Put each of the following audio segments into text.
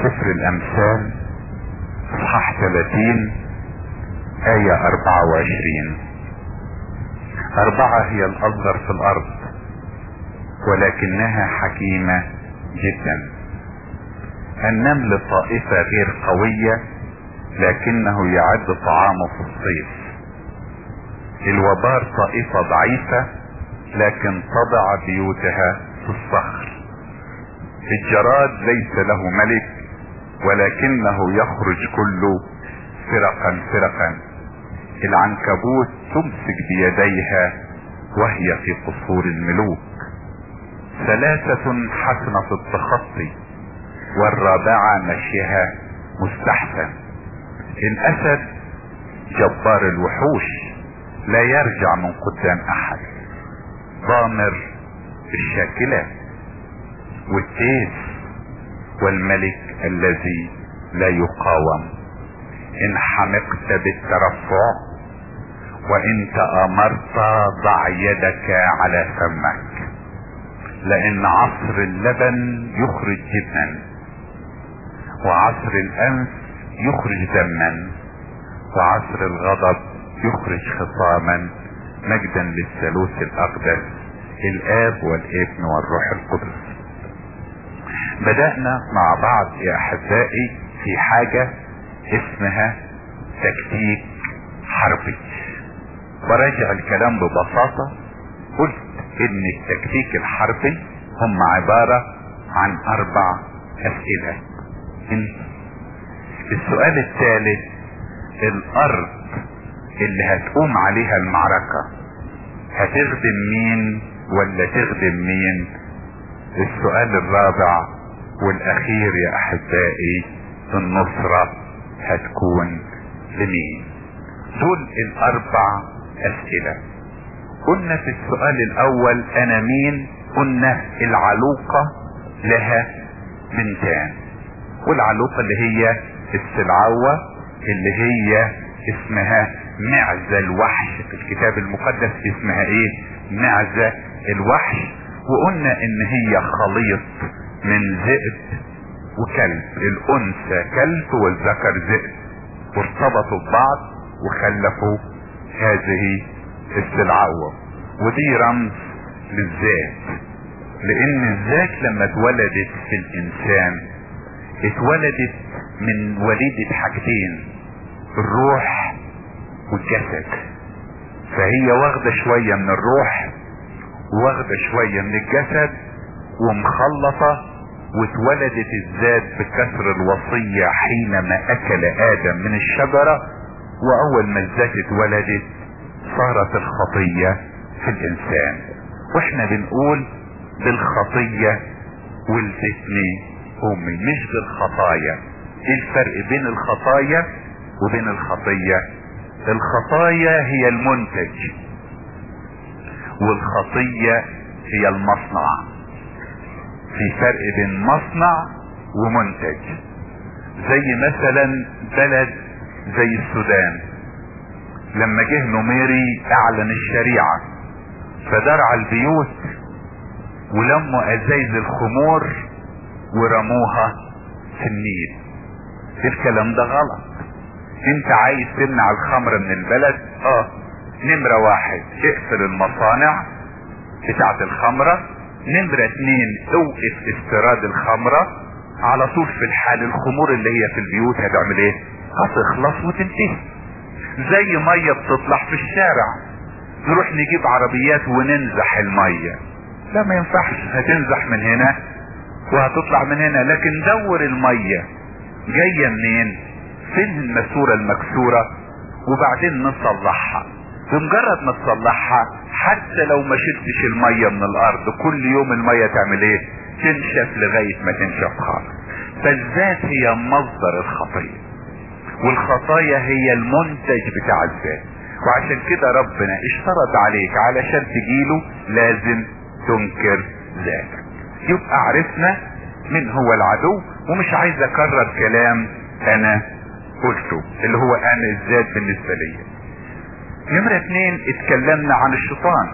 سفر الامثال اصحاح 30 آية 24 أربعة هي الأصغر في الأرض ولكنها حكيمة جدا النمل طائفة غير قوية لكنه يعد طعامه في الصيف الوبار طائفة ضعيفة لكن تضع بيوتها في الصخر الجراد ليس له ملك ولكنه يخرج كله فرقا فرقا العنكبوت تمسك بيديها وهي في قصور الملوك ثلاثة حسنة التخطي والرابعة مشيها مستحسن الاسد جبار الوحوش لا يرجع من قدام احد ضامر الشاكلة والتيس والملك الذي لا يقاوم ان حمقت بالترفع وان تامرت ضع يدك على فمك لان عصر اللبن يخرج جبنا وعصر الانف يخرج دما وعصر الغضب يخرج خصاما مجدا للثالوث الاقدس الاب والابن والروح القدس بدأنا مع بعض يا احبائي في حاجة اسمها تكتيك حربي براجع الكلام ببساطة قلت ان التكتيك الحربي هم عبارة عن اربع اسئلة السؤال الثالث الارض اللي هتقوم عليها المعركة هتخدم مين ولا تخدم مين السؤال الرابع والاخير يا احبائي النصرة هتكون لمين دول الاربع اسئلة قلنا في السؤال الاول انا مين قلنا العلوقة لها بنتان والعلوقة اللي هي السلعوة اللي هي اسمها معزة الوحش في الكتاب المقدس اسمها ايه معزة الوحش وقلنا ان هي خليط من ذئب وكلب الانثى كلب والذكر ذئب وارتبطوا ببعض وخلفوا هذه السلعوة ودي رمز للذات لان الذات لما اتولدت في الانسان اتولدت من وليدة حاجتين الروح والجسد فهي واخدة شوية من الروح واخدة شوية من الجسد ومخلطة واتولدت الذات بكسر الوصية حينما اكل ادم من الشجرة واول ما الذات اتولدت صارت الخطية في الانسان واحنا بنقول بالخطية والفتن امي مش بالخطايا ايه الفرق بين الخطايا وبين الخطية الخطايا هي المنتج والخطية هي المصنع في فرق بين مصنع ومنتج زي مثلا بلد زي السودان لما جه نميري اعلن الشريعة فدرع البيوت ولموا ازايز الخمور ورموها في النيل الكلام ده غلط انت عايز تمنع الخمر من البلد اه نمرة واحد اقفل المصانع بتاعت الخمرة نمرة اتنين اوقف استيراد الخمرة على طول في الحال الخمور اللي هي في البيوت هتعمل ايه هتخلص وتنتهي زي مية بتطلع في الشارع نروح نجيب عربيات وننزح المية لا ما ينفعش هتنزح من هنا وهتطلع من هنا لكن دور المية جاية منين فين الماسورة المكسورة وبعدين نصلحها بمجرد ما تصلحها حتى لو ما شلتش المية من الارض كل يوم المية تعمل ايه تنشف لغاية ما تنشف خالص فالذات هي مصدر الخطية والخطايا هي المنتج بتاع الذات وعشان كده ربنا اشترط عليك علشان تجيله لازم تنكر ذاتك يبقى عرفنا من هو العدو ومش عايز اكرر كلام انا قلته اللي هو انا الذات بالنسبة لي نمرة اتنين اتكلمنا عن الشيطان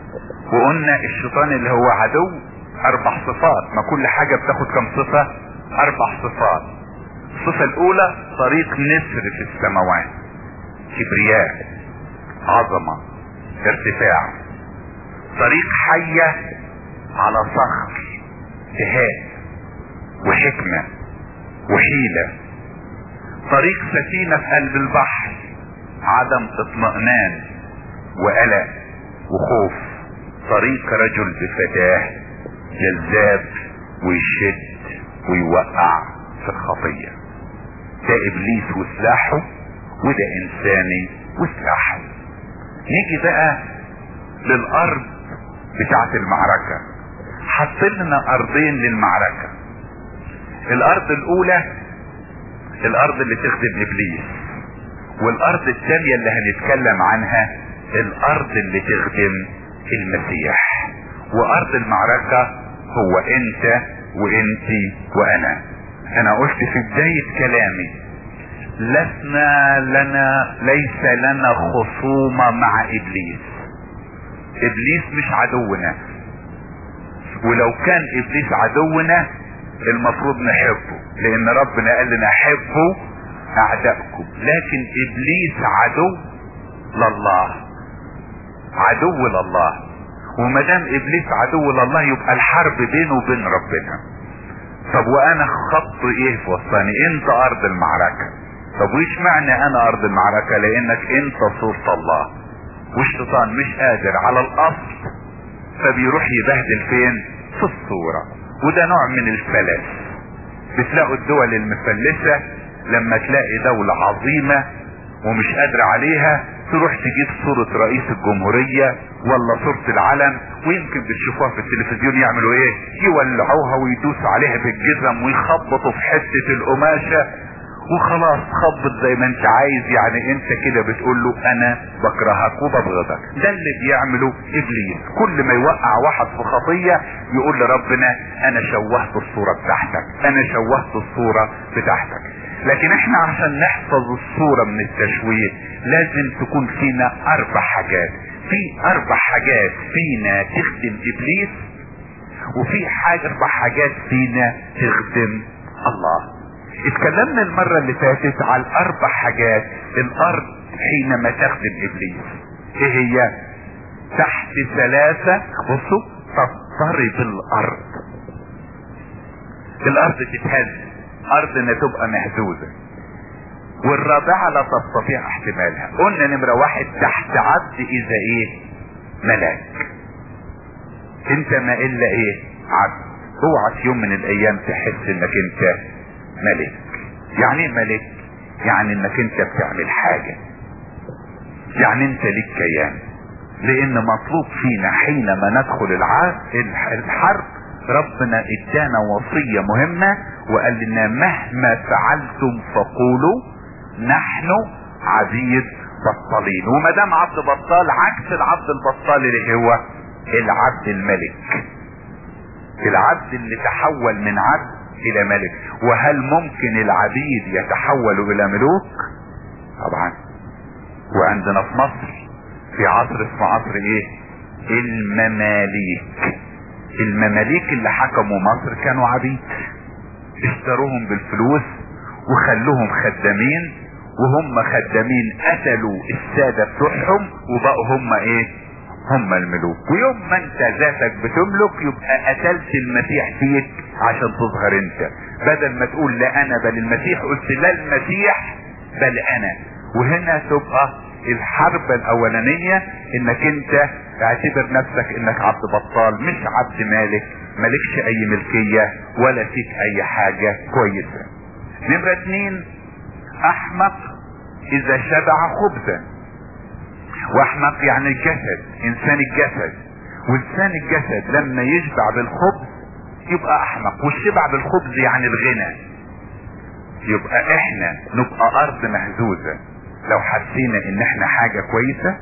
وقلنا الشيطان اللي هو عدو اربع صفات ما كل حاجة بتاخد كم صفة اربع صفات الصفة الاولى طريق نسر في السماوات كبرياء عظمة ارتفاع طريق حية على صخر جهاد وحكمة وحيلة طريق سفينة في قلب البحر عدم اطمئنان وقلق وخوف طريق رجل بفتاه جذاب ويشد ويوقع في الخطية ده ابليس وسلاحه وده انساني وسلاحه نيجي بقى للارض بتاعت المعركة حط لنا ارضين للمعركة الارض الاولى الارض اللي تخدم ابليس والارض الثانية اللي هنتكلم عنها الارض اللي تخدم المسيح وارض المعركة هو انت وانتي وانا انا قلت في بداية كلامي لسنا لنا ليس لنا خصومة مع ابليس ابليس مش عدونا ولو كان ابليس عدونا المفروض نحبه لان ربنا قال لنا حبوا اعدائكم لكن ابليس عدو لله عدو لله وما دام ابليس عدو لله يبقى الحرب بينه وبين ربنا طب وانا خط ايه في وسطاني انت ارض المعركة طب ويش معنى انا ارض المعركة لانك انت صورة الله والشيطان مش قادر على الاصل فبيروح يبهدل فين في الصورة وده نوع من الفلس بتلاقوا الدول المفلسة لما تلاقي دولة عظيمة ومش قادر عليها تروح تجيب صورة رئيس الجمهورية ولا صورة العلم ويمكن بتشوفوها في التلفزيون يعملوا ايه يولعوها ويدوسوا عليها بالجزم ويخبطوا في حتة القماشة وخلاص خبط زي ما انت عايز يعني انت كده بتقول له انا بكرهك وببغضك ده اللي بيعمله ابليس كل ما يوقع واحد في خطية يقول لربنا انا شوهت الصورة بتاعتك انا شوهت الصورة بتاعتك لكن احنا عشان نحفظ الصورة من التشويه لازم تكون فينا اربع حاجات في اربع حاجات فينا تخدم ابليس وفي حاجة اربع حاجات فينا تخدم الله اتكلمنا المرة اللي فاتت على الاربع حاجات الارض حينما تخدم ابليس ايه هي تحت ثلاثة بصوا تضطرب الارض الارض تتهز ارضنا تبقى مهزوزة والرابعة لا تستطيع احتمالها قلنا نمرة واحد تحت عبد اذا ايه ملاك انت ما الا ايه عبد اوعى في يوم من الايام تحس انك انت ملك يعني ايه ملك يعني انك انت بتعمل حاجة يعني انت ليك كيان لان مطلوب فينا حينما ندخل الحرب ربنا ادانا وصية مهمة وقال لنا مهما فعلتم فقولوا نحن عبيد بطالين وما دام عبد بطال عكس العبد البطال اللي هو العبد الملك العبد اللي تحول من عبد الى ملك وهل ممكن العبيد يتحولوا الى ملوك طبعا وعندنا في مصر في عصر اسمه عصر ايه المماليك المماليك اللي حكموا مصر كانوا عبيد اشتروهم بالفلوس وخلوهم خدامين وهم خدامين قتلوا السادة بتوعهم وبقوا هم ايه هم الملوك ويوم ما انت ذاتك بتملك يبقى قتلت المسيح فيك عشان تظهر انت بدل ما تقول لا انا بل المسيح قلت لا المسيح بل انا وهنا تبقى الحرب الاولانية انك انت اعتبر نفسك انك عبد بطال مش عبد مالك مالكش اي ملكية ولا فيك اي حاجة كويسة نمرة اتنين احمق اذا شبع خبزا واحمق يعني الجسد انسان الجسد وانسان الجسد لما يشبع بالخبز يبقى احمق والشبع بالخبز يعني الغنى يبقى احنا نبقى ارض مهزوزة لو حسينا ان احنا حاجة كويسة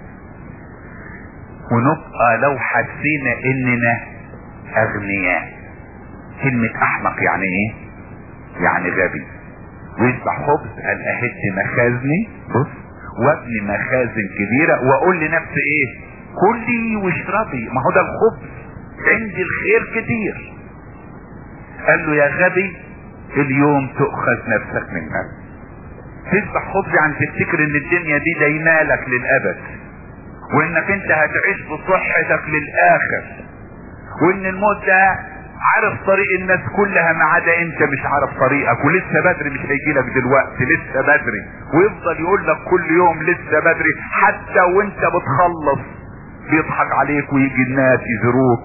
ونبقى لو حسينا اننا اغنياء كلمة احمق يعني ايه يعني غبي ويشبع خبز قال اهد مخازني بص وابني مخازن كبيرة واقول لنفسي ايه كلي واشربي ما هو ده الخبز عندي الخير كتير قال له يا غبي اليوم تؤخذ نفسك منك تصبح خبز عن تفتكر ان الدنيا دي دايمالك للابد وانك انت هتعيش بصحتك للاخر وان الموت ده عارف طريق الناس كلها ما عدا انت مش عارف طريقك ولسه بدري مش هيجي لك دلوقتي لسه بدري ويفضل يقول لك كل يوم لسه بدري حتى وانت بتخلص بيضحك عليك ويجي الناس يزوروك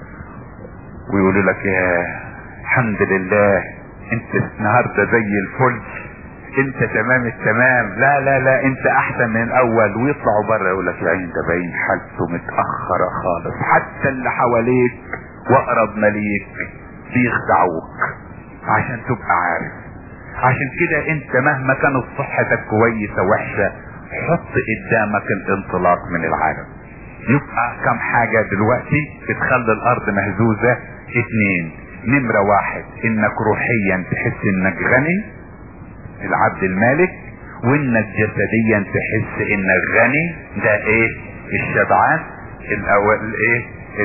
ويقولوا لك يا الحمد لله انت النهارده زي الفل انت تمام التمام لا لا لا انت احسن من الاول ويطلعوا بره يقول لك يا عين ده باين حالته متاخره خالص حتى اللي حواليك واقرب مليك بيخدعوك عشان تبقى عارف عشان كده انت مهما كانت صحتك كويسه وحشه حط قدامك الانطلاق من العالم يبقى كم حاجه دلوقتي بتخلي الارض مهزوزه اتنين نمرة واحد انك روحيا تحس انك غني العبد المالك وانك جسديا تحس انك غني ده ايه الشبعان الاول ايه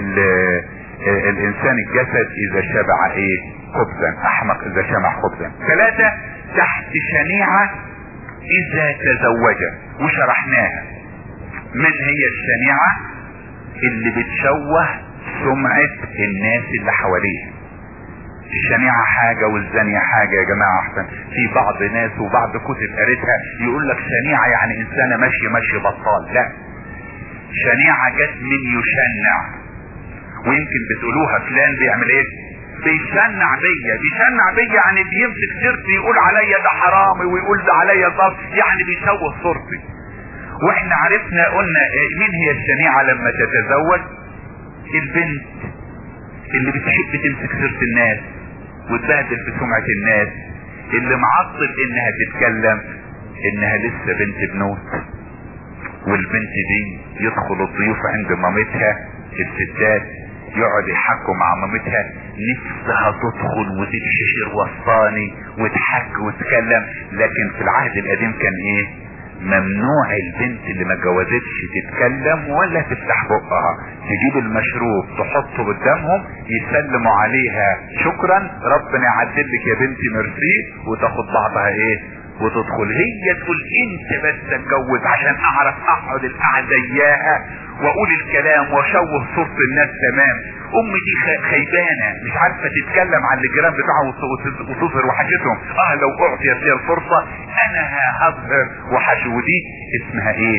الانسان الجسد اذا شبع ايه خبزا احمق اذا شمع خبزا ثلاثة تحت شنيعة اذا تزوج وشرحناها من هي الشنيعة اللي بتشوه سمعة الناس اللي حواليه الشنيعة حاجة والزانية حاجة يا جماعة احسن في بعض ناس وبعض كتب قريتها يقول لك شنيعة يعني انسانة ماشية ماشي بطال لا شنيعة جت من يشنع ويمكن بتقولوها فلان بيعمل ايه بيشنع بيا بيشنع بيا يعني بيمسك سيرتي يقول عليا ده حرامي ويقول ده عليا ضرب يعني بيشوه صورتي واحنا عرفنا قلنا مين هي الشنيعة لما تتزوج البنت اللي بتحب تمسك سيرة الناس وتبهدل في سمعة الناس اللي معطل انها تتكلم انها لسه بنت بنوت والبنت دي يدخل الضيوف عند مامتها الستات يقعد يحكوا مع مامتها نفسها تدخل وتتششر وسطاني وتحك وتتكلم لكن في العهد القديم كان ايه ممنوع البنت اللي ما جوزتش تتكلم ولا تفتح بقها تجيب المشروب تحطه قدامهم يسلموا عليها شكرا ربنا يعدل لك يا بنتي ميرسي وتاخد بعضها ايه وتدخل هي تقول انت بس اتجوز عشان اعرف اقعد القعده اياها واقول الكلام واشوه صورة الناس تمام امي دي خيبانة مش عارفة تتكلم عن الجيران بتاعها وتظهر وحشتهم اه لو اعطيت لي الفرصة انا هظهر وحش ودي اسمها ايه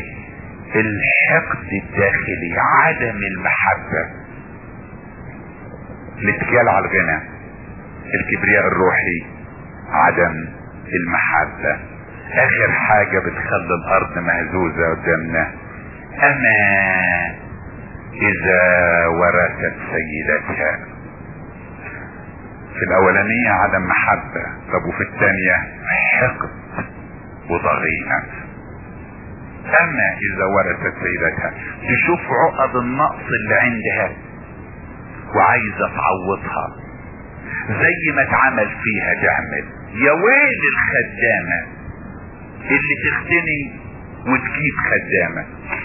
الحقد الداخلي عدم المحبة الاتكال على الغنى الكبرياء الروحي عدم المحبة اخر حاجة بتخلي الارض مهزوزة قدامنا اما اذا ورثت سيدتها في الاولانية عدم محبة طب وفي الثانية حقد وضغينة اما اذا ورثت سيدتها تشوف عقد النقص اللي عندها وعايزة تعوضها زي ما اتعمل فيها تعمل يا ويل الخدامة اللي تختني وتجيب خدامة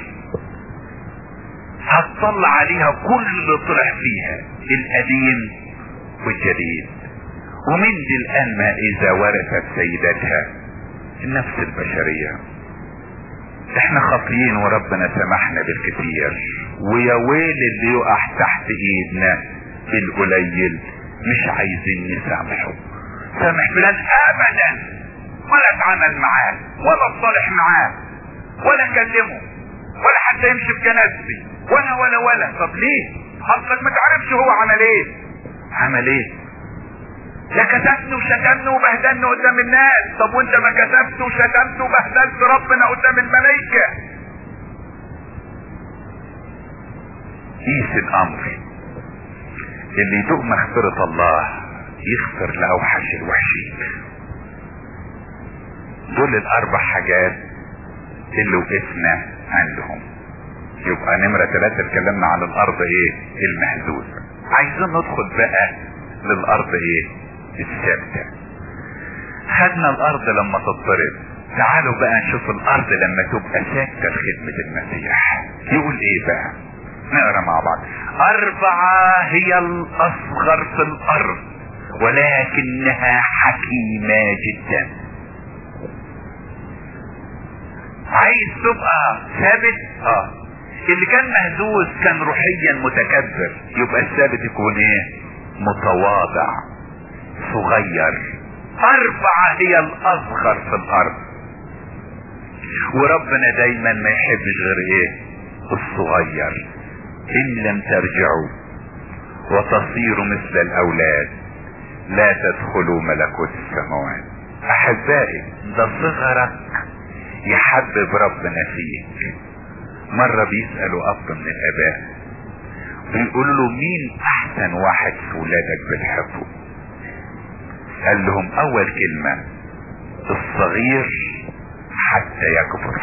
هتطلع عليها كل اللي طلع فيها القديم والجديد ومن دي الأنمى إذا ورثت سيدتها النفس البشرية احنا خاطيين وربنا سمحنا بالكثير ويا ويل اللي يقع تحت ايدنا بالقليل مش عايزين نسامحه سامح فلان ابدا ولا اتعامل معاه ولا اتصالح معاه ولا اكلمه ولا حتى يمشي بجنازتي ولا ولا ولا طب ليه اصلك ما تعرفش هو عمل ايه عمل ايه ده كتبت وشتمني وبهدلني قدام الناس طب وانت ما كتبت وشتمت وبهدلت ربنا قدام الملائكة قيس الامر اللي يدوق مغفرة الله يغفر لاوحش الوحشين دول الاربع حاجات اللي وقفنا عندهم يبقى نمرة ثلاثة اتكلمنا عن الارض ايه المهزوزة عايزين ندخل بقى للارض ايه الثابتة خدنا الارض لما تضطرب تعالوا بقى نشوف الارض لما تبقى ثابتة لخدمة المسيح يقول ايه بقى نقرا مع بعض اربعة هي الاصغر في الارض ولكنها حكيمة جدا عايز تبقى ثابت اه اللي كان مهزوز كان روحيا متكبر يبقى الثابت يكون ايه متواضع صغير اربعة هي الاصغر في الارض وربنا دايما ما يحبش غير ايه الصغير ان لم ترجعوا وتصيروا مثل الاولاد لا تدخلوا ملكوت السماوات احبائي ده صغرك يحبب ربنا فيك مرة بيسألوا اب من الاباء بيقولوا له مين احسن واحد في ولادك بتحبه قال لهم اول كلمة الصغير حتى يكبر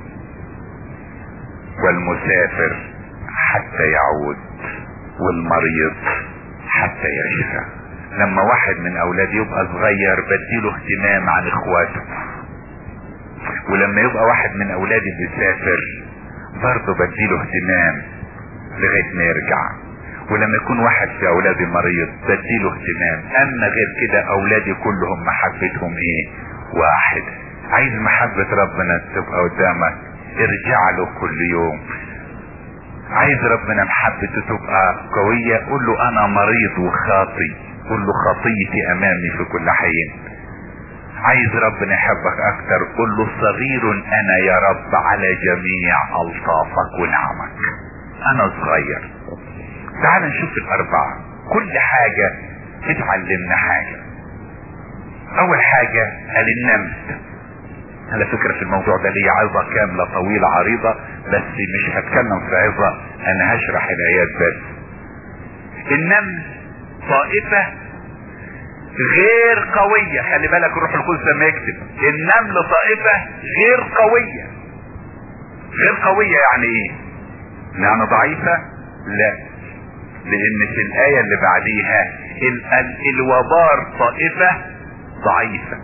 والمسافر حتى يعود والمريض حتى يشفى لما واحد من اولادي يبقى صغير بديله اهتمام عن اخواته ولما يبقى واحد من اولادي بيسافر برضه بديله اهتمام لغايه ما يرجع ولما يكون واحد في اولادي مريض بديله اهتمام اما غير كده اولادي كلهم محبتهم ايه واحد عايز محبة ربنا تبقى قدامك ارجع له كل يوم عايز ربنا محبته تبقى قوية قول له انا مريض وخاطي قول له خطيتي امامي في كل حين عايز ربنا يحبك اكتر قول له صغير انا يا رب على جميع الطافك ونعمك انا صغير تعال نشوف الاربعة كل حاجة بتعلمنا حاجة اول حاجة قال النمل على فكرة في الموضوع ده ليه عظة كاملة طويلة عريضة بس مش هتكلم في عظة انا هشرح الايات بس النمل طائفة غير قوية خلي بالك الروح القدس لما يكتب النمل طائفة غير قوية غير قوية يعني ايه يعني ضعيفة لا لان في الاية اللي بعديها ال ال الوبار طائفة ضعيفة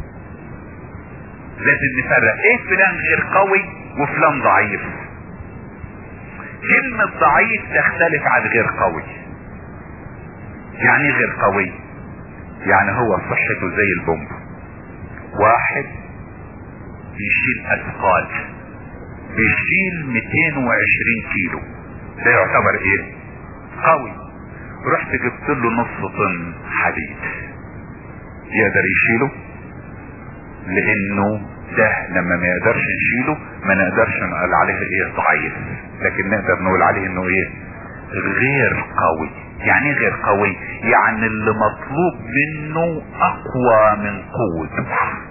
لازم نفرق ايه فلان غير قوي وفلان ضعيف كلمة ضعيف تختلف عن غير قوي يعني غير قوي يعني هو صحته زي البومب واحد بيشيل اثقال بيشيل 220 كيلو ده يعتبر ايه قوي رحت جبت له نص طن حديد يقدر يشيله لانه ده لما ما يقدرش نشيله ما نقدرش نقول عليه ايه ضعيف لكن نقدر نقول عليه انه ايه غير قوي يعني غير قوي يعني اللي مطلوب منه اقوى من قوته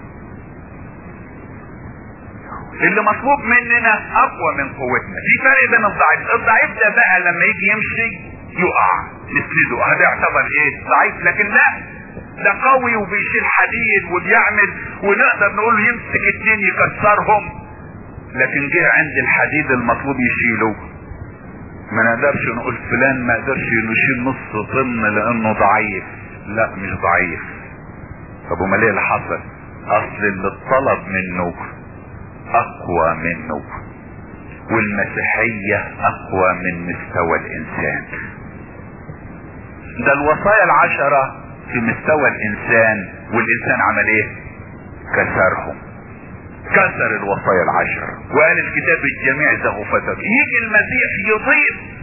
اللي مطلوب مننا اقوى من قوتنا في فرق بين الضعيف الضعيف ده بقى لما يجي يمشي يقع نسنده هذا يعتبر ايه ضعيف لكن لا ده قوي وبيشيل حديد وبيعمل ونقدر نقول يمسك اتنين يكسرهم لكن جه عند الحديد المطلوب يشيله ما نقدرش نقول فلان ما قدرش يشيل نص طن لانه ضعيف لا مش ضعيف طب امال ايه اللي حصل اصل اللي اتطلب منه اقوى منه والمسيحية اقوى من مستوى الانسان ده الوصايا العشرة في مستوى الانسان والانسان عمل ايه كسرهم كسر الوصايا العشرة وقال الكتاب الجميع زغفتك يجي المسيح يضيف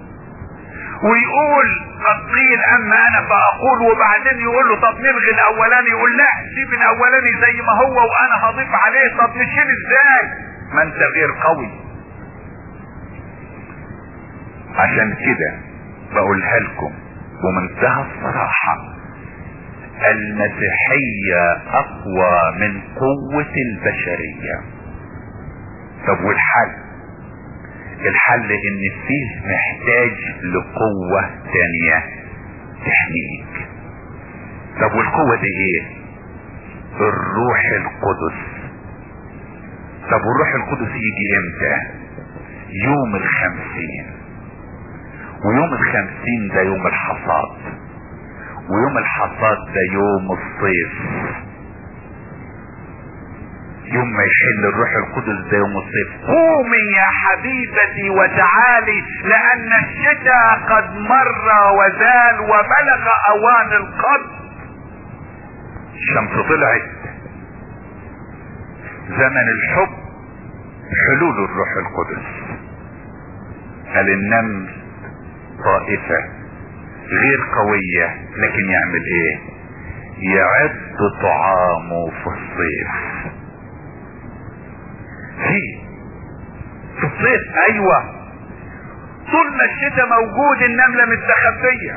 ويقول قد قيل اما انا فاقول وبعدين يقول له طب نلغي الاولاني يقول لا سيب الاولاني زي ما هو وانا هضيف عليه طب نشيل ازاي ما انت غير قوي عشان كده بقولها لكم بمنتهى الصراحة المسيحية اقوى من قوة البشرية طب والحل الحل ان فيه محتاج لقوة تانية تحميك طب والقوة دي ايه الروح القدس طب والروح القدس يجي امتى يوم الخمسين ويوم الخمسين ده يوم الحصاد ويوم الحصاد ده يوم الصيف يوم ما يحل الروح القدس ده يوم الصيف قومي يا حبيبتي وتعالي لان الشتاء قد مر وزال وبلغ اوان القبض الشمس طلعت زمن الحب حلول الروح القدس قال النمل طائفة غير قوية لكن يعمل ايه يعد طعامه في الصيف في في الصيف ايوه طول ما الشتاء موجود النملة مستخبية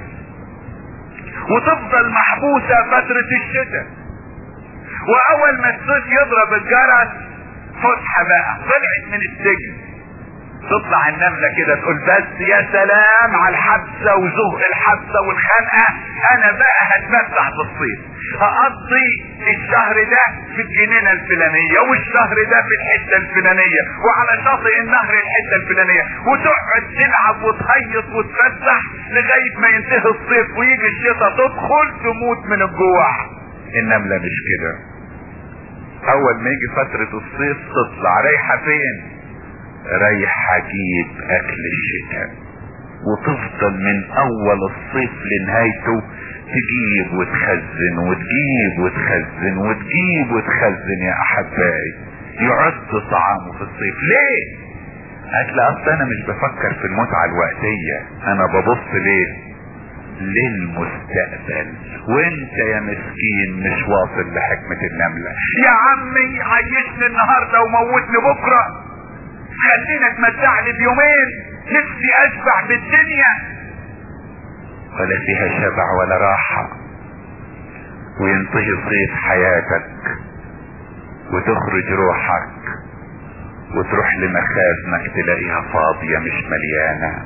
وتفضل محبوسة فترة الشتاء واول ما الصيف يضرب الجرس فسحة بقى طلعت من السجن تطلع النملة كده تقول بس يا سلام على الحبسة وزهق الحبسة والخنقة انا بقى هتمتع في الصيف هقضي الشهر ده في الجنينة الفلانية والشهر ده في الحتة الفلانية وعلى شاطئ النهر الحتة الفلانية وتقعد تلعب وتهيص وتفتح لغاية ما ينتهي الصيف ويجي الشتاء تدخل تموت من الجوع النملة مش كده اول ما يجي فترة الصيف تطلع رايحة فين رايح اجيب اكل الشتاء وتفضل من اول الصيف لنهايته تجيب وتخزن وتجيب وتخزن وتجيب وتخزن يا احبائي يعد طعامه في الصيف ليه قالت لي اصل انا مش بفكر في المتعة الوقتية انا ببص ليه للمستقبل وانت يا مسكين مش واصل لحكمة النملة يا عمي عيشني النهاردة وموتني بكرة خلينا تمتعني بيومين نفسي اشبع بالدنيا ولا فيها شبع ولا راحة وينتهي صيف حياتك وتخرج روحك وتروح لمخازنك تلاقيها فاضية مش مليانة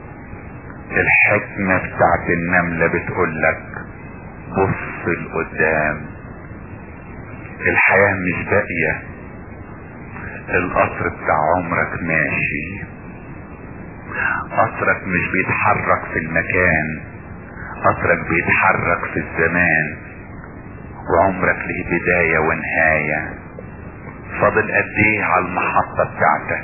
الحكمة بتاعت النملة بتقولك بص لقدام الحياة مش باقية القطر بتاع عمرك ماشي قطرك مش بيتحرك في المكان قطرك بيتحرك في الزمان وعمرك له بداية ونهاية فاضل قد ايه على المحطة بتاعتك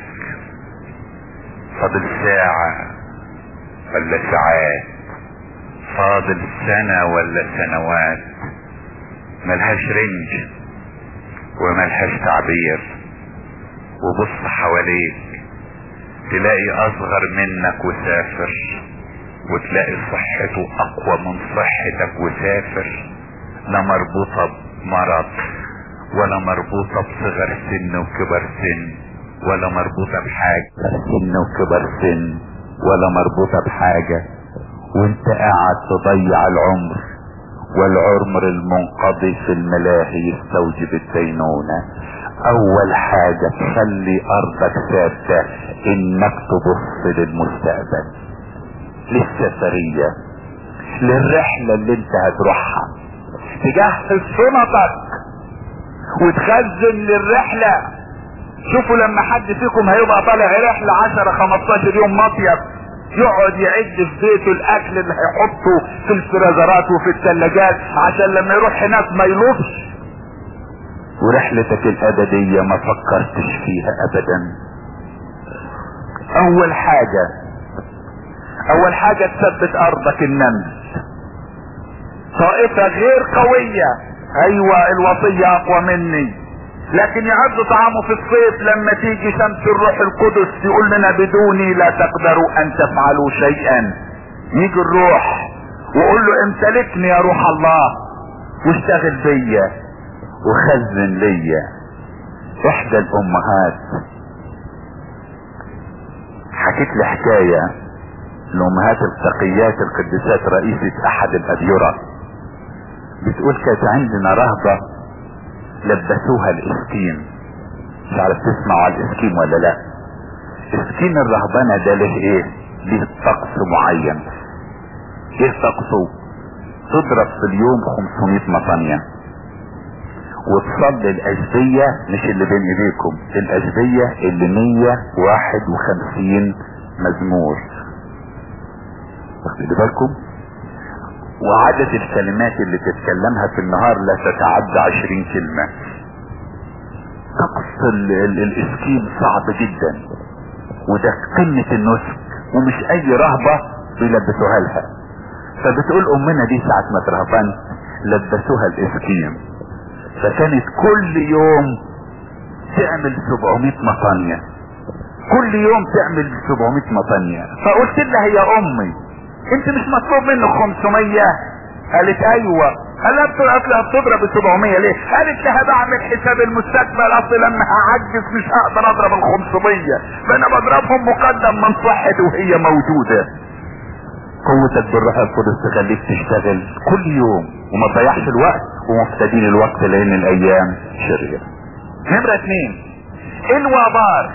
فاضل ساعة ولا ساعات فاضل سنة ولا سنوات ملهاش رنج وملهاش تعبير وبص حواليك تلاقي اصغر منك وسافر وتلاقي صحته اقوى من صحتك وسافر لا مربوطة بمرض ولا مربوطة بصغر سن وكبر سن ولا مربوطة بحاجة سن وكبر سن ولا مربوطة بحاجة وانت قاعد تضيع العمر والعمر المنقضي في الملاهي يستوجب الدينونة اول حاجة تخلي ارضك ثابتة انك تبص للمستقبل للسفرية للرحلة اللي انت هتروحها تجهز شنطك وتخزن للرحلة شوفوا لما حد فيكم هيبقى طالع رحلة عشرة خمستاشر يوم مصيف يقعد يعد في بيته الاكل اللي هيحطه في الفريزرات وفي الثلاجات عشان لما يروح هناك ما يلوفش ورحلتك الابدية ما فكرتش فيها ابدا اول حاجة اول حاجة تثبت ارضك النمل طائفة غير قوية ايوه الوصية اقوى مني لكن يعد طعامه في الصيف لما تيجي شمس الروح القدس يقول لنا بدوني لا تقدروا ان تفعلوا شيئا يجي الروح وقول له امتلكني يا روح الله واشتغل بيا وخزن ليا احدى الامهات حكيت لي حكاية الامهات التقيات القديسات رئيسة احد الاديرة بتقول كانت عندنا رهبة لبسوها الاسكين مش عارف تسمعوا على الاسكين ولا لا اسكين الرهبنة ده له ايه ليه طقس معين ايه طقسه تضرب في اليوم 500 مطانية وتصلي الاجبية مش اللي بين ايديكم الاجبية اللي 151 مزمور واخدين بالكم وعدد الكلمات اللي تتكلمها في النهار لا تتعدى عشرين كلمة طقس الاسكيم صعب جدا وده قمة النسك ومش اي رهبة بيلبسوها لها فبتقول امنا دي ساعة ما ترهبان لبسوها الاسكيم فكانت كل يوم تعمل 700 مطانية كل يوم تعمل 700 مطانية فقلت لها يا امي انت مش مطلوب منك 500 قالت ايوه قال لها بتضرب بتضرب 700 ليه قالت لها بعمل حساب المستقبل اصل لما هعجز مش هقدر اضرب ال 500 فانا بضربهم مقدم من صحتي وهي موجوده قوتك بالروح القدس تخليك تشتغل كل يوم وما تضيعش الوقت ومفتدين الوقت لان الايام شريرة نمرة اتنين الوبار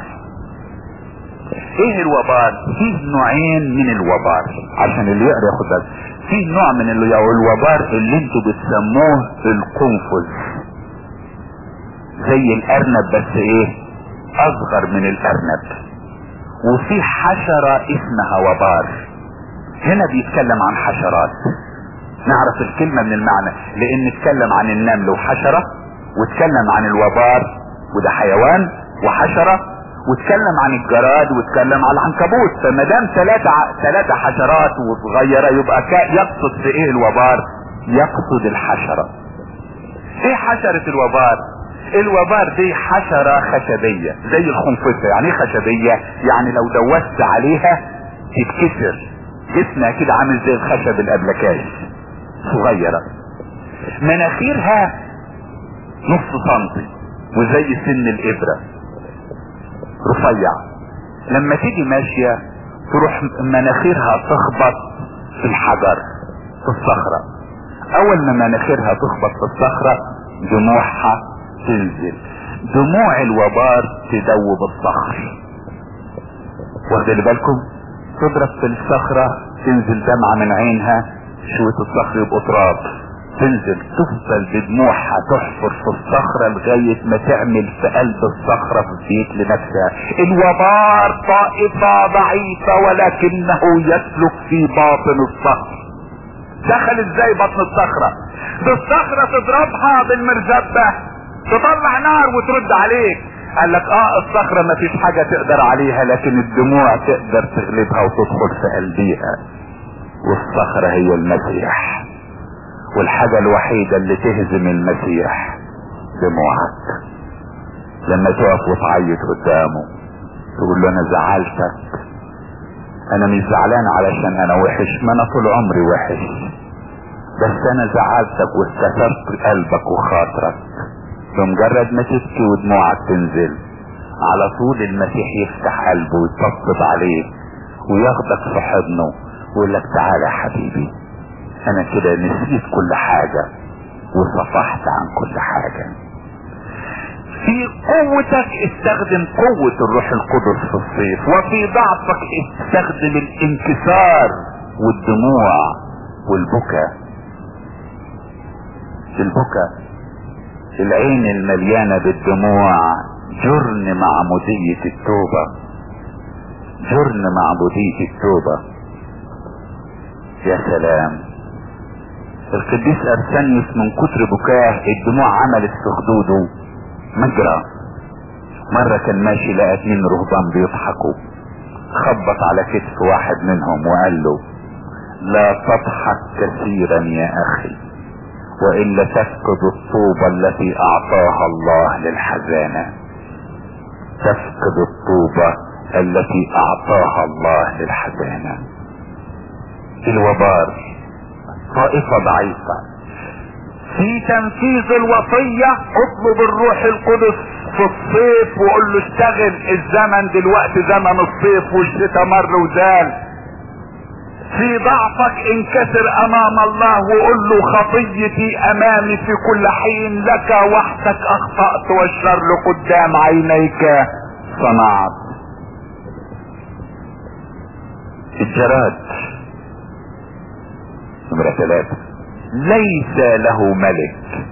ايه الوبار فيه نوعين من الوبار عشان اللي يقرا ياخد بالك فيه نوع من اللي الوبار اللي انتوا بتسموه القنفذ زي الارنب بس ايه اصغر من الارنب وفي حشرة اسمها وبار هنا بيتكلم عن حشرات نعرف الكلمة من المعنى لان اتكلم عن النمل وحشرة واتكلم عن الوبار وده حيوان وحشرة واتكلم عن الجراد واتكلم عن العنكبوت فما دام ثلاثة ثلاثة حشرات وصغيرة يبقى يقصد في ايه الوبار يقصد الحشرة ايه حشرة الوبار الوبار دي حشرة خشبية زي الخنفسة يعني ايه خشبية يعني لو دوست عليها تتكسر جسمها كده عامل زي الخشب الابلكاش صغيرة مناخيرها نص سنتي وزي سن الابرة رفيع لما تيجي ماشية تروح مناخيرها تخبط في الحجر في الصخرة اول ما مناخيرها تخبط في الصخرة دموعها تنزل دموع الوبار تدوب الصخر واخد بالكم تضرب في الصخرة تنزل دمعة من عينها شوية الصخر يبقوا تراب تنزل تفضل بدموعها تحفر في الصخرة لغاية ما تعمل في قلب الصخرة في بيت لنفسها الوبار طائفة ضعيفة ولكنه يسلك في باطن الصخر دخل ازاي بطن الصخرة دي الصخرة تضربها بالمرزبة تطلع نار وترد عليك قال لك اه الصخرة ما فيش حاجة تقدر عليها لكن الدموع تقدر تغلبها وتدخل في قلبها والصخرة هي المسيح والحاجة الوحيدة اللي تهزم المسيح دموعك لما تقف وتعيط قدامه تقول له انا زعلتك انا مش زعلان علشان انا وحش ما انا طول عمري وحش بس انا زعلتك واستثرت قلبك وخاطرك بمجرد ما تبكي ودموعك تنزل على طول المسيح يفتح قلبه ويطبطب عليك وياخدك في حضنه ويقول لك تعالى يا حبيبي انا كده نسيت كل حاجة وصفحت عن كل حاجة في قوتك استخدم قوة الروح القدس في الصيف وفي ضعفك استخدم الانكسار والدموع والبكاء البكاء العين المليانة بالدموع جرن معمودية التوبة جرن معمودية التوبة يا سلام القديس ارسانيوس من كتر بكاه الدموع عملت في خدوده مجرى مرة كان ماشي لقى اتنين رهبان بيضحكوا خبط على كتف واحد منهم وقال له لا تضحك كثيرا يا اخي والا تفقد الطوبة التي اعطاها الله للحزانة تفقد الطوبة التي اعطاها الله للحزانة الوبار طائفة ضعيفة في تنفيذ الوصية اطلب الروح القدس في الصيف وقول له اشتغل الزمن دلوقتي زمن الصيف والشتاء مر وزال في ضعفك انكسر امام الله وقول له خطيتي امامي في كل حين لك وحدك اخطأت والشر قدام عينيك صنعت الجراد نمرة ثلاثة ليس له ملك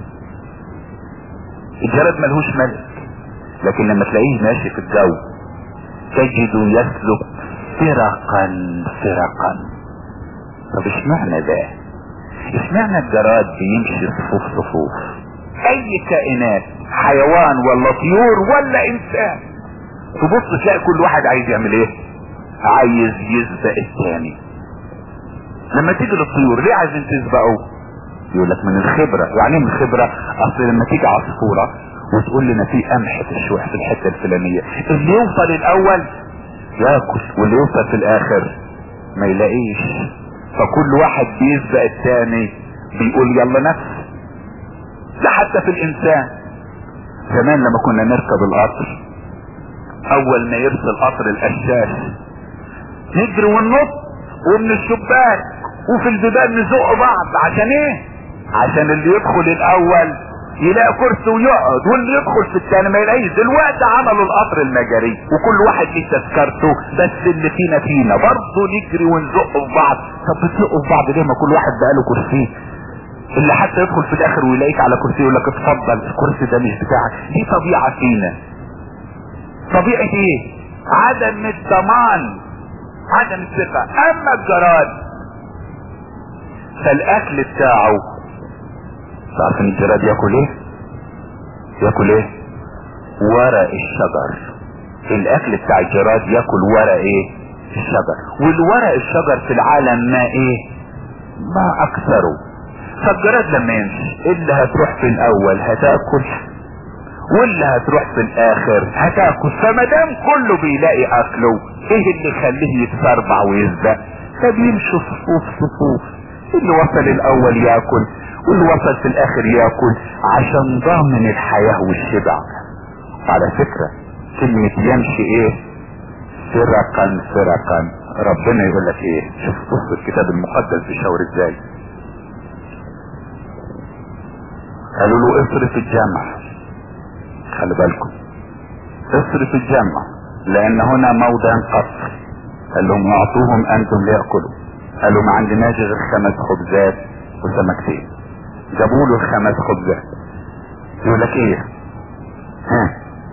الجراد ملهوش ملك لكن لما تلاقيه ماشي في الجو تجد يسلك فرقا فرقا طب اشمعنى ده اشمعنى الجراد بيمشي صفوف صفوف اي كائنات حيوان ولا طيور ولا انسان تبص تلاقي كل واحد عايز يعمل ايه عايز يسبق الثاني لما تيجي للطيور ليه عايزين تسبقوا يقول لك من الخبرة يعني من الخبرة اصل لما تيجي عصفورة وتقول لنا في قمح في الشوح في الحتة الفلانية اللي يوصل الاول ياكل واللي يوصل في الاخر ما يلاقيش فكل واحد بيسبق الثاني بيقول يلا نفس ده حتى في الانسان زمان لما كنا نركب القطر اول ما يرسل قطر القشاش نجري وننط ومن الشباك وفي البيبان نزق بعض عشان ايه عشان اللي يدخل الاول يلاقي كرسي ويقعد واللي يدخل في الثاني ما يلاقيش دلوقتي عملوا القطر المجري وكل واحد ليه تذكرته بس اللي فينا فينا برضه نجري ونزق في بعض طب بتزقوا في بعض ليه ما كل واحد بقى له كرسي اللي حتى يدخل في الاخر ويلاقيك على كرسي يقول لك اتفضل الكرسي ده مش بتاعك دي طبيعه فينا طبيعه ايه عدم الضمان عدم الثقه اما الجراد فالاكل بتاعه تعرفين الجراد ياكل ايه ياكل ايه ورق الشجر الاكل بتاع الجراد ياكل ورق ايه الشجر والورق الشجر في العالم ما ايه ما اكثره فالجراد لما يمشي اللي هتروح في الاول هتاكل واللي هتروح في الاخر هتاكل فما دام كله بيلاقي اكله ايه اللي يخليه يتسربع ويسبق فبيمشوا صفوف صفوف اللي وصل الاول ياكل واللي وصل في الاخر ياكل عشان ضامن الحياة والشبع على فكرة كلمة يمشي ايه فرقا فرقا ربنا يقول لك ايه شوف بص الكتاب المقدس بيشاور ازاي قالوا له اصرف الجمع خلي بالكم اصرف الجمع لان هنا موضع قصر قال لهم اعطوهم انتم ليأكلوا قالوا ما عندناش غير خمس خبزات وسمكتين جابوا له الخمس خبزات يقول لك ايه ها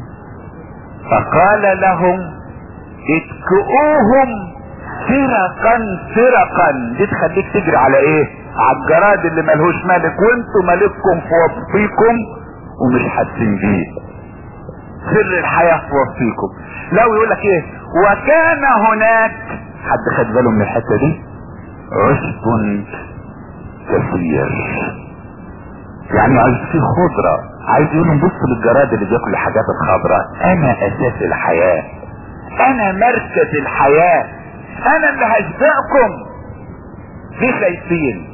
فقال لهم اتكؤوهم فرقا فرقا دي تخليك تجري على ايه على الجراد اللي ملهوش ملك وانتوا ملككم في وسطيكم ومش حاسين بيه سر الحياة في وسطيكم لو يقول لك ايه وكان هناك حد خد باله من الحتة دي عشب كثير يعني عايز في خضرة عايز يقول لهم بصوا للجراد اللي بياكل الحاجات الخضراء انا اساس الحياة انا مركز الحياة انا اللي هسبقكم ليه خايفين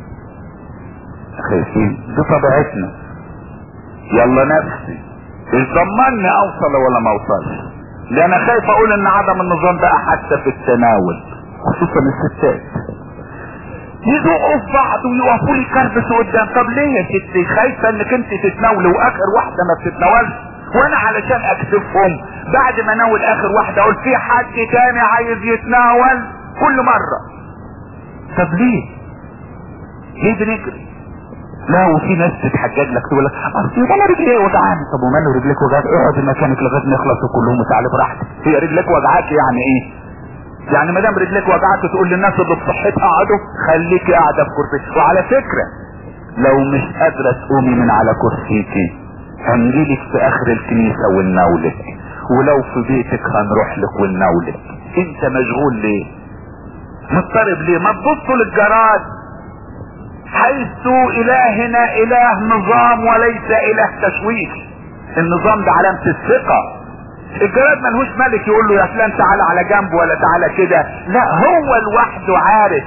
خايفين دي طبيعتنا يلا نفسي مش ضمني اوصل ولا ما اوصلش لان انا خايف اقول ان عدم النظام ده حتى في التناول خصوصا الستات يزقوا في بعض ويوقفوا لي كربس قدام طب ليه يا ستي خايفه انك انت تتناولي واخر واحده ما بتتناولش وانا علشان اكسفهم بعد ما اناول اخر واحده اقول في حد تاني عايز يتناول كل مره طب ليه ليه بنجري لا وفي ناس تتحجج لك تقول لك اصل انا رجلي وجعاني طب وماله رجلك وجعاني اقعد مكانك لغايه ما يخلصوا كلهم وتعالى براحتك هي رجلك وجعاك يعني ايه يعني ما دام رجلك وجعك تقول للناس اللي بصحتها اقعدوا خليكي قاعده في كرسي وعلى فكره لو مش قادره تقومي من على كرسيكي هنجيلك في اخر الكنيسه ونناولك ولو في بيتك هنروح لك ونناولك انت مشغول ليه مضطرب ليه ما تبصوا للجراد حيث الهنا اله نظام وليس اله تشويش النظام ده علامة الثقة الجراد ملهوش ملك يقول له يا فلان تعالى على جنب ولا تعالى كده لا هو لوحده عارف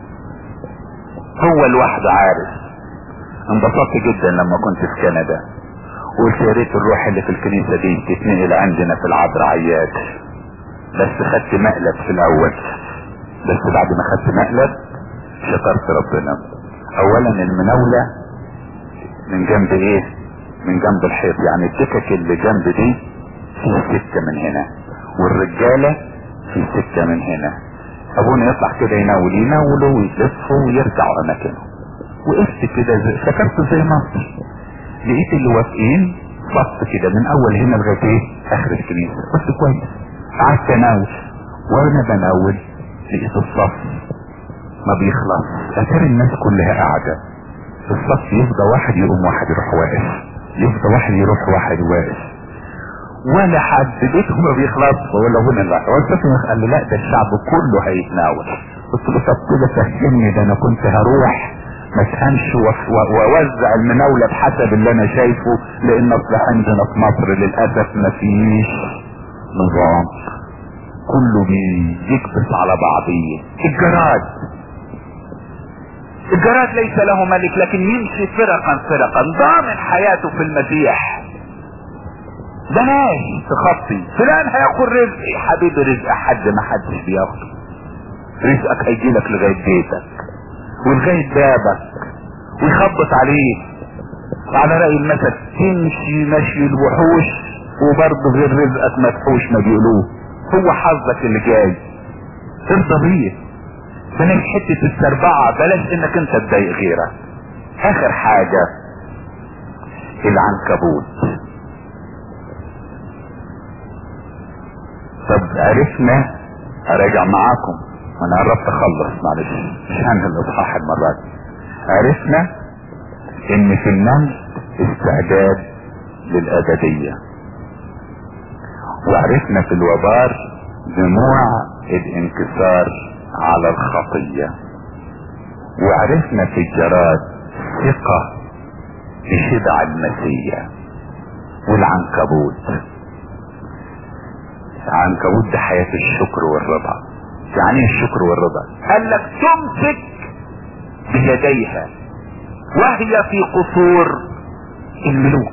هو لوحده عارف انبسطت جدا لما كنت في كندا قلت يا ريت الروح اللي في الكنيسة دي تتنقل عندنا في العذراء عياد بس خدت مقلب في الاول بس بعد ما خدت مقلب شكرت ربنا اولا المناولة من جنب ايه من جنب الحيط يعني الدكك اللي جنب دي في سكة من هنا والرجالة في سكة من هنا ابونا يطلع كده يناول يناولوا ويلفوا ويرجعوا اماكنهم وقفت كده زي فكرت زي مصر لقيت اللي واقفين صف كده من اول هنا لغايه ايه اخر الكنيسه قلت كويس قعدت اناول وانا بناول لقيت الصف ما بيخلص اتاري الناس كلها قاعده الصف يفضى واحد يقوم واحد يروح واقف يفضى واحد يروح واحد واقف ولا حد بيته ما بيخلص ولا هنا لا والسفن قال لي لا ده الشعب كله هيتناول قلت له طب كده فهمني ده انا كنت هروح ما افهمش واوزع المناولة بحسب اللي انا شايفه لان اصبح عندنا في مصر للاسف ما فيش نظام كله بيكبس على بعضيه الجراد الجراد ليس له ملك لكن يمشي فرقا فرقا ضامن حياته في المسيح بلاش تخطي فلان هياخد رزق يا حبيبي رزق حد ما حدش بياخده رزقك هيجيلك لغاية بيتك ولغاية بابك ويخبط عليه على رأي المثل تمشي مشي الوحوش وبرضه غير رزقك مدحوش ما بيقولوه هو حظك اللي جاي ارضى بيه بلاش حتة السربعة بلاش انك انت تضايق غيرك اخر حاجة العنكبوت طب عرفنا اراجع معاكم وانا قربت اخلص معلش مش هنهي الاصحاح المرة دي عرفنا ان في النمل استعداد للابدية وعرفنا في الوبار دموع الانكسار على الخطية وعرفنا في الجراد ثقة بشبع المسيح والعنكبوت العنكبوت ده حياة الشكر والرضا يعني ايه الشكر والرضا قال لك تمسك بيديها وهي في قصور الملوك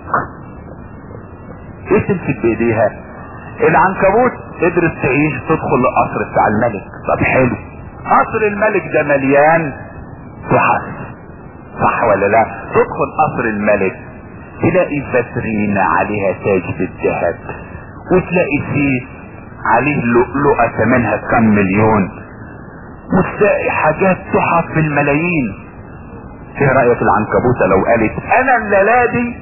ايه تمسك بايديها العنكبوت قدرت تعيش تدخل القصر بتاع الملك طب حلو قصر الملك ده مليان تحف صح ولا لا تدخل قصر الملك تلاقي فترينة عليها تاج بالذهب وتلاقي سيف عليه لؤلؤة ثمنها كم مليون وتلاقي حاجات تحف بالملايين ايه رأيك العنكبوتة لو قالت انا الليلة دي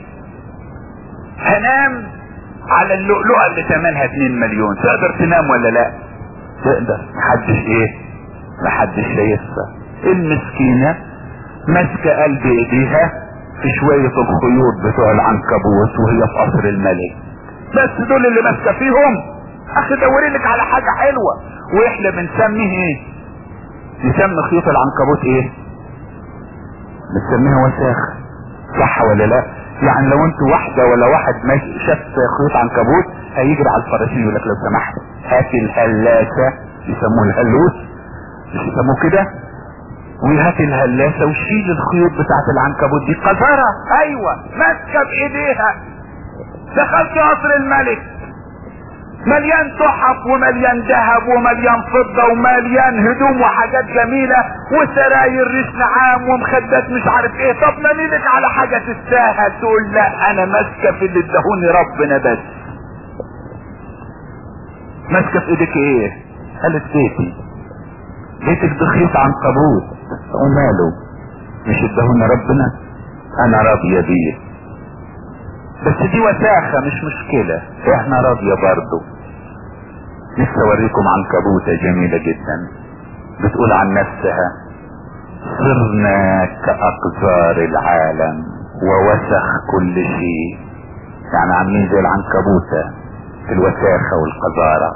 هنام على اللؤلؤة اللي ثمنها 2 مليون تقدر تنام ولا لا تقدر محدش ايه محدش شايفها المسكينة ماسكة قلب ايديها في شوية الخيوط بتوع العنكبوت وهي في قصر الملك بس دول اللي ماسكة فيهم اخي دوري لك على حاجة حلوة واحنا بنسميه ايه نسمي خيوط العنكبوت ايه بنسميها وساخة صح ولا لا يعني لو انت واحدة ولا واحد ماشي شاف خيوط عنكبوت هيجري على الفراشين يقول لك لو سمحت هات الهلاسة يسموه الهلوس مش يسموه كده وهات الهلاسة وشيل الخيوط بتاعت العنكبوت دي قذرة ايوه ماسكة بايديها دخلت قصر الملك مليان تحف ومليان ذهب ومليان فضة ومليان هدوم وحاجات جميلة وسراير ريش نعام ومخدات مش عارف ايه طب مالينك على حاجة تستاهل تقول لا انا ماسكة في اللي ادهوني ربنا بس ماسكة في ايدك ايه قالت بيتي بيتك ده خيط عنكبوت وماله مش ادهوني ربنا انا راضية بيه بس دي وساخة مش مشكلة احنا راضية برضو لسه اوريكم عنكبوتة جميلة جدا بتقول عن نفسها صرنا كأقذار العالم ووسخ كل شيء يعني عاملين زي العنكبوتة في الوساخة والقذارة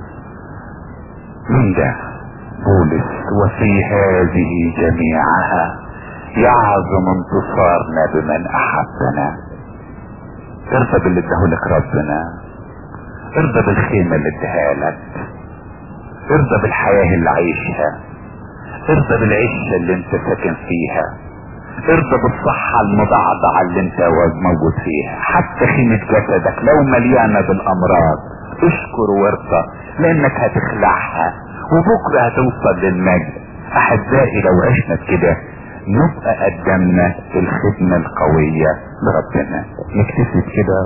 من ده بولس وفي هذه جميعها يعظم انتصارنا بمن احبنا ارضى باللي اداهولك ربنا ارضى بالخيمة اللي اداها لك ارضى بالحياة اللي عايشها ارضى بالعشة اللي انت ساكن فيها ارضى بالصحة المضعضعة اللي انت موجود فيها حتى خيمة جسدك لو مليانة بالامراض اشكر وارضى لانك هتخلعها وبكرة هتوصل للمجد احبائي لو عشنا كده نبقى قدمنا الخدمة القوية لربنا نكتفي كده